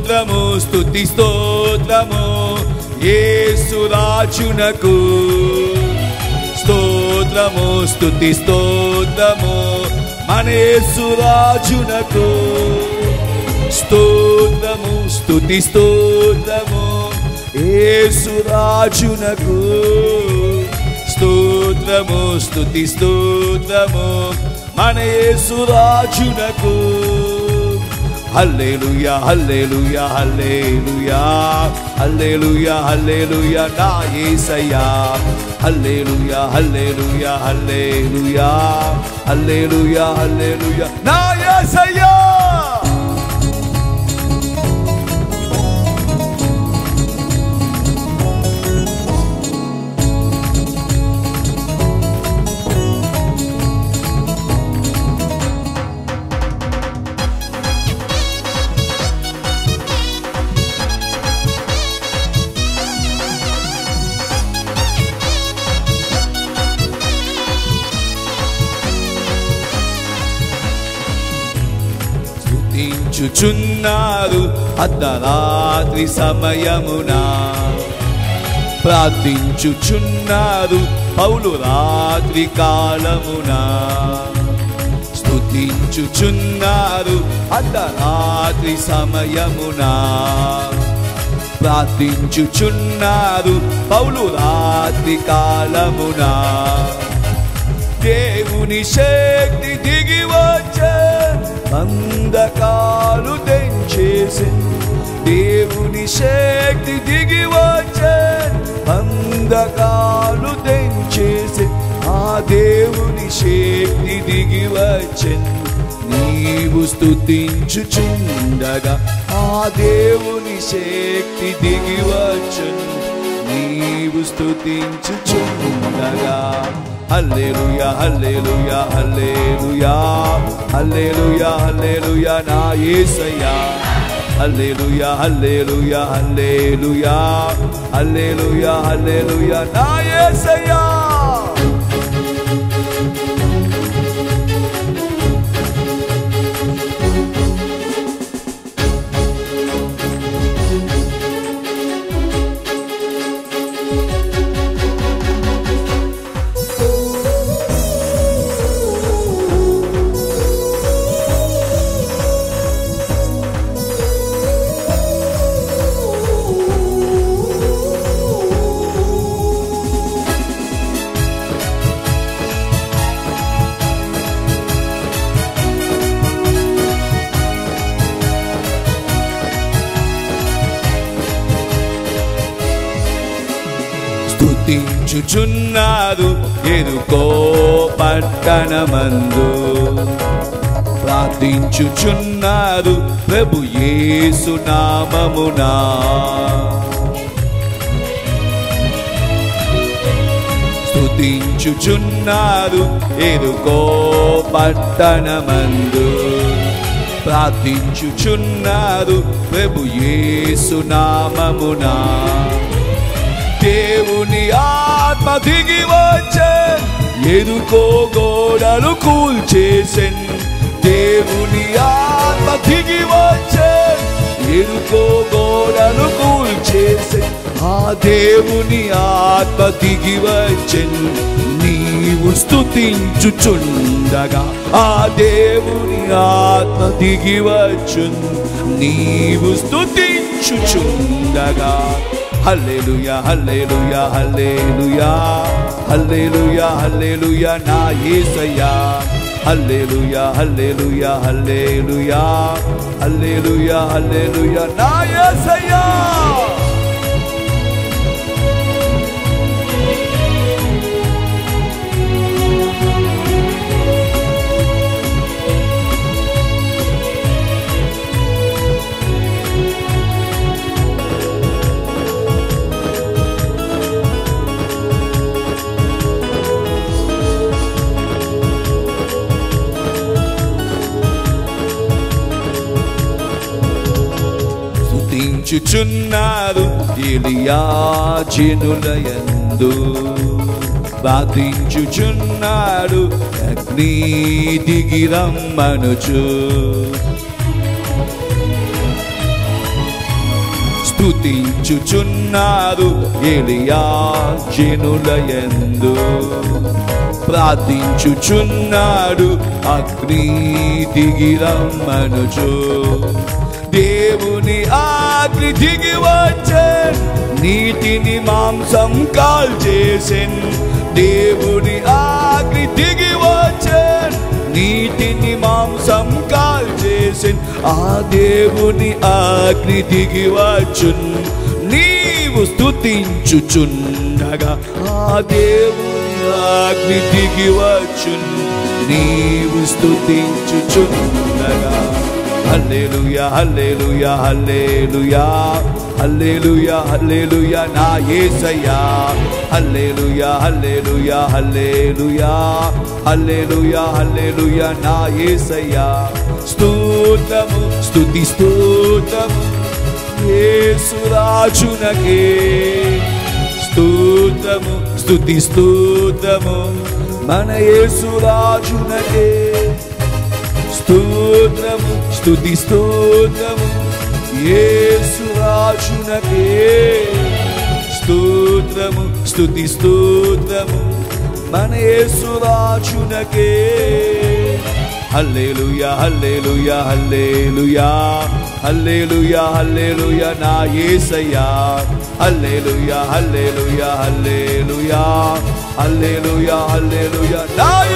స్తోత్రము స్తుతి స్తోత్రము యేసు రాజునకు స్తోత్రము స్తుతి స్తోత్రము మన యేసు రాజునకు స్తోత్రము స్తుతి స్తోత్రము యేసు రాజునకు స్తోత్రము స్తుతి స్తోత్రము మన యేసు రాజునకు హల్లెలూయా హల్లెలూయా హల్లెలూయా హల్లెలూయా హల్లెలూయా నా యేసయ్యా హల్లెలూయా హల్లెలూయా హల్లెలూయా హల్లెలూయా హల్లెలూయా నా యేసయ్యా స్తుతించుచున్నారు అర్ధరాత్రి సమయమున ప్రార్థించుచున్నారు పౌలు రాత్రి కాలమున స్తుతించుచున్నారు అర్ధరాత్రి సమయమున ప్రార్థించుచున్నారు పౌలు రాత్రి కాలమున దేవుని శక్తి దిగి వచ్చే అంధకాలు తెంచేసి దేవుని శక్తి దిగి వచ్చే అంధకాలు తెంచేసి ఆ దేవుని శక్తి దిగి వచ్చే నీవు స్తుతించుచుండగా ఆ దేవుని శక్తి దిగి వచ్చు నీవు స్తుతించుచుండగా హల్లెలూయా హల్లెలూయా హల్లెలూయా హల్లెలూయా హల్లెలూయా నా యేసయ్యా హల్లెలూయా హల్లెలూయా హల్లెలూయా హల్లెలూయా హల్లెలూయా నా యేసయ్యా స్తుతించుచున్నారు ఎరుకో పట్టణమందు ప్రార్థించుచున్నారు ప్రభు యేసు నామమునా స్తుతించుచున్నారు ఎరుకో పట్టణమందు ప్రార్థించుచున్నారు ప్రభు యేసు నామమునా దేవుని ఆత్మ దిగి వచ్చే ఎరుకో గోడలు కూల్చేసెన్ దేవుని ఆత్మ దిగి వచ్చే ఎరుకో గోడలు కూల్చేసెన్ ఆ దేవుని ఆత్మ దిగి వచ్చెన్ నీవు స్తుతించుచుండగా ఆ దేవుని ఆత్మ దిగి వచ్చున్ నీవు స్తుతించుచుండగా హల్లెలూయా హల్లెలూయా హల్లెలూయా హల్లెలూయా హల్లెలూయా నా యేసయ్యా హల్లెలూయా హల్లెలూయా హల్లెలూయా హల్లెలూయా హల్లెలూయా నా యేసయ్యా స్తుతించుచున్నారు ఎలియాజినులయందు ప్రార్థించుచున్నాడు అగ్ని దిగిరమ్మనుచు స్తుతించుచున్నారు ఎలియా జనులయందు ప్రార్థించుచున్నాడు అగ్ని దిగిరమ్మనుచు దేవుని ఆగ్ని దిగి వచ్చెన్ నీటిని మాంసం కాల్ చేసెన్ దేవుని ఆగ్ని దిగి వచ్చెన్ నీటిని మాంసం కాల్ చేసెన్ ఆ దేవుని ఆగ్ని దిగి వచ్చున్ నీవు స్తుతించుచున్నగా ఆ దేవుని అగ్ని దిగి వచ్చున్ నీవు స్తుతించుచున్నగా హల్లెలూయా హల్లెలూయా హల్లెలూయా హల్లెలూయా హల్లెలూయా నా యేసయ్యా హల్లెలూయా హల్లెలూయా హల్లెలూయా హల్లెలూయా హల్లెలూయా నా యేసయ్యా స్తోత్రము స్తుతి స్తోత్రము యేసురాజునకే స్తోత్రము స్తుతి స్తోత్రము మన యేసురాజునకే స్తోత్రము స్తుతి స్తోత్రము యేసురాజునకే స్తోత్రము స్తుతి స్తోత్రము మన యేసురాజునకే హల్లెలూయా హల్లెలూయా హల్లెలూయా హల్లెలూయా హల్లెలూయా నా యేసయ్యా హల్లెలూయా హల్లెలూయా హల్లెలూయా హల్లెలూయా హల్లెలూయా నా